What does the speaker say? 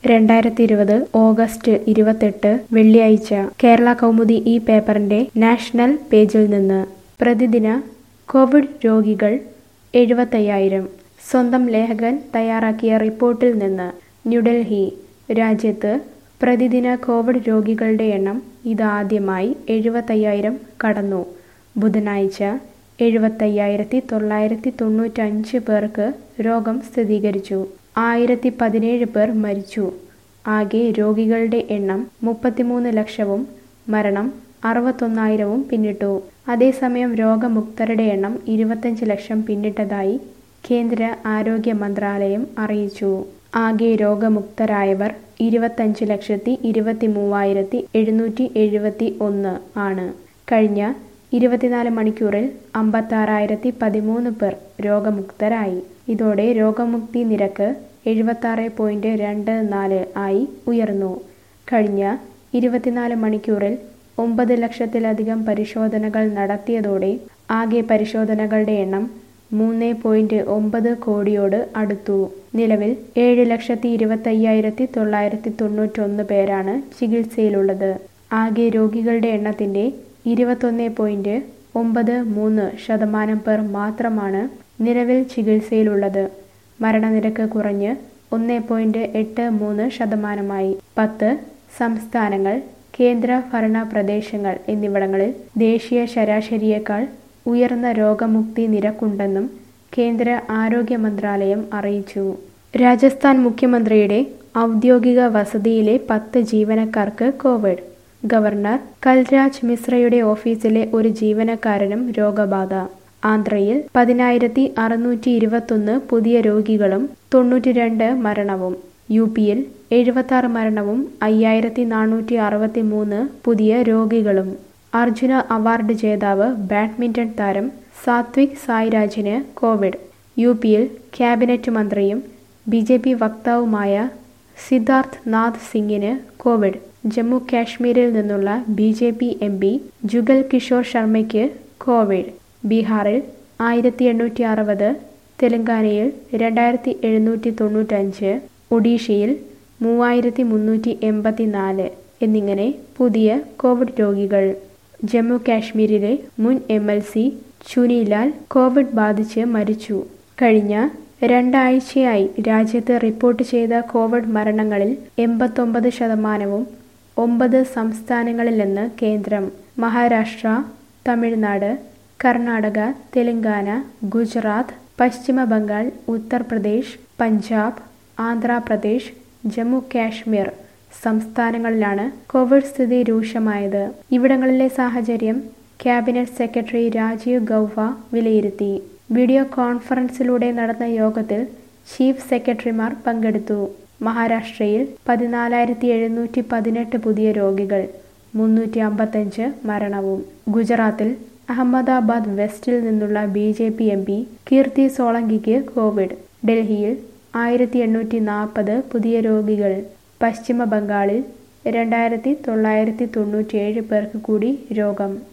രണ്ടായിരത്തി ഇരുപത് ഓഗസ്റ്റ് ഇരുപത്തെട്ട് വെള്ളിയാഴ്ച കേരള കൗമുദി ഈ പേപ്പറിന്റെ നാഷണൽ പേജിൽ നിന്ന് പ്രതിദിന കോവിഡ് രോഗികൾ എഴുപത്തയ്യായിരം സ്വന്തം ലേഖകൻ തയ്യാറാക്കിയ റിപ്പോർട്ടിൽ നിന്ന് ന്യൂഡൽഹി രാജ്യത്ത് പ്രതിദിന കോവിഡ് രോഗികളുടെ എണ്ണം ഇതാദ്യമായി എഴുപത്തയ്യായിരം കടന്നു ബുധനാഴ്ച എഴുപത്തയ്യായിരത്തി തൊള്ളായിരത്തി തൊണ്ണൂറ്റഞ്ച് പേർക്ക് രോഗം സ്ഥിരീകരിച്ചു ആയിരത്തി പതിനേഴ് പേർ മരിച്ചു ആകെ രോഗികളുടെ എണ്ണം മുപ്പത്തിമൂന്ന് ലക്ഷവും മരണം അറുപത്തൊന്നായിരവും പിന്നിട്ടു അതേസമയം രോഗമുക്തരുടെ എണ്ണം ഇരുപത്തഞ്ച് ലക്ഷം പിന്നിട്ടതായി കേന്ദ്ര ആരോഗ്യ മന്ത്രാലയം അറിയിച്ചു ആകെ രോഗമുക്തരായവർ ഇരുപത്തഞ്ച് ലക്ഷത്തി ഇരുപത്തി മൂവായിരത്തി എഴുന്നൂറ്റി എഴുപത്തി ഒന്ന് ആണ് കഴിഞ്ഞ ഇരുപത്തിനാല് മണിക്കൂറിൽ അമ്പത്താറായിരത്തി പതിമൂന്ന് പേർ രോഗമുക്തരായി ഇതോടെ രോഗമുക്തി നിരക്ക് എഴുപത്താറ് പോയിന്റ് രണ്ട് നാല് ആയി ഉയർന്നു കഴിഞ്ഞ ഇരുപത്തിനാല് മണിക്കൂറിൽ ഒമ്പത് ലക്ഷത്തിലധികം പരിശോധനകൾ നടത്തിയതോടെ ആകെ പരിശോധനകളുടെ എണ്ണം മൂന്ന് പോയിന്റ് ഒമ്പത് കോടിയോട് അടുത്തു നിലവിൽ ഏഴ് ലക്ഷത്തി ഇരുപത്തയ്യായിരത്തി തൊള്ളായിരത്തി തൊണ്ണൂറ്റൊന്ന് പേരാണ് ചികിത്സയിലുള്ളത് ആകെ രോഗികളുടെ എണ്ണത്തിന്റെ ഇരുപത്തൊന്ന് പോയിന്റ് ഒമ്പത് മൂന്ന് ശതമാനം പേർ മാത്രമാണ് നിലവിൽ ചികിത്സയിലുള്ളത് മരണനിരക്ക് കുറഞ്ഞ് ഒന്ന് പോയിന്റ് എട്ട് മൂന്ന് ശതമാനമായി പത്ത് സംസ്ഥാനങ്ങൾ കേന്ദ്ര ഭരണ പ്രദേശങ്ങൾ എന്നിവിടങ്ങളിൽ ദേശീയ ശരാശരിയേക്കാൾ ഉയർന്ന രോഗമുക്തി നിരക്കുണ്ടെന്നും കേന്ദ്ര ആരോഗ്യ മന്ത്രാലയം അറിയിച്ചു രാജസ്ഥാൻ മുഖ്യമന്ത്രിയുടെ ഔദ്യോഗിക വസതിയിലെ പത്ത് ജീവനക്കാർക്ക് കോവിഡ് ഗവർണർ കൽരാജ് മിശ്രയുടെ ഓഫീസിലെ ഒരു ജീവനക്കാരനും രോഗബാധ ആന്ധ്രയിൽ പതിനായിരത്തി അറുന്നൂറ്റി ഇരുപത്തൊന്ന് പുതിയ രോഗികളും തൊണ്ണൂറ്റിരണ്ട് മരണവും യു പിയിൽ എഴുപത്തി ആറ് മരണവും അയ്യായിരത്തി നാനൂറ്റി അറുപത്തി മൂന്ന് പുതിയ രോഗികളും അർജുന അവാർഡ് ജേതാവ് ബാഡ്മിന്റൺ താരം സാത്വിക് സായ്രാജിന് കോവിഡ് യു പിയിൽ ക്യാബിനറ്റ് മന്ത്രിയും ബി ജെ പി വക്താവുമായ സിദ്ധാർത്ഥ് നാഥ് സിംഗിന് കോവിഡ് ജമ്മു കാശ്മീരിൽ നിന്നുള്ള B J P M P Jugal Kishore ശർമ്മയ്ക്ക് കോവിഡ് ബീഹാറിൽ ആയിരത്തി എണ്ണൂറ്റി അറുപത് തെലങ്കാനയിൽ രണ്ടായിരത്തി എഴുന്നൂറ്റി തൊണ്ണൂറ്റഞ്ച് ഒഡീഷയിൽ മൂവായിരത്തി മുന്നൂറ്റി എൺപത്തിനാല് എന്നിങ്ങനെ പുതിയ കോവിഡ് രോഗികൾ ജമ്മു കാശ്മീരിലെ മുൻ M L C Chunilal COVID ബാധിച്ച് മരിച്ചു കഴിഞ്ഞ രണ്ടാഴ്ചയായി രാജ്യത്ത് റിപ്പോർട്ട് ചെയ്ത കോവിഡ് മരണങ്ങളിൽ എൺപത്തൊമ്പത് ശതമാനവും ഒമ്പത് സംസ്ഥാനങ്ങളിലെന്ന് കേന്ദ്രം മഹാരാഷ്ട്ര തമിഴ്നാട് കർണാടക തെലങ്കാന ഗുജറാത്ത് പശ്ചിമ ബംഗാൾ ഉത്തർപ്രദേശ് പഞ്ചാബ് ആന്ധ്രാപ്രദേശ് ജമ്മു കാശ്മീർ സംസ്ഥാനങ്ങളിലാണ് കോവിഡ് സ്ഥിതി രൂക്ഷമായത് ഇവിടങ്ങളിലെ സാഹചര്യം ക്യാബിനറ്റ് സെക്രട്ടറി രാജീവ് ഗൗവ വിലയിരുത്തി വീഡിയോ കോൺഫറൻസിലൂടെ നടന്ന യോഗത്തിൽ ചീഫ് സെക്രട്ടറിമാർ പങ്കെടുത്തു മഹാരാഷ്ട്രയിൽ പതിനാലായിരത്തി എഴുന്നൂറ്റി പതിനെട്ട് പുതിയ രോഗികൾ മുന്നൂറ്റി അമ്പത്തഞ്ച് മരണവും ഗുജറാത്തിൽ അഹമ്മദാബാദ് വെസ്റ്റിൽ നിന്നുള്ള B J P M P Kirti സോളങ്കിക്ക് കോവിഡ് ഡൽഹിയിൽ ആയിരത്തി എണ്ണൂറ്റി നാൽപ്പത് പുതിയ രോഗികൾ പശ്ചിമ ബംഗാളിൽ രണ്ടായിരത്തി തൊള്ളായിരത്തി തൊണ്ണൂറ്റിയേഴ് പേർക്ക് കൂടി രോഗം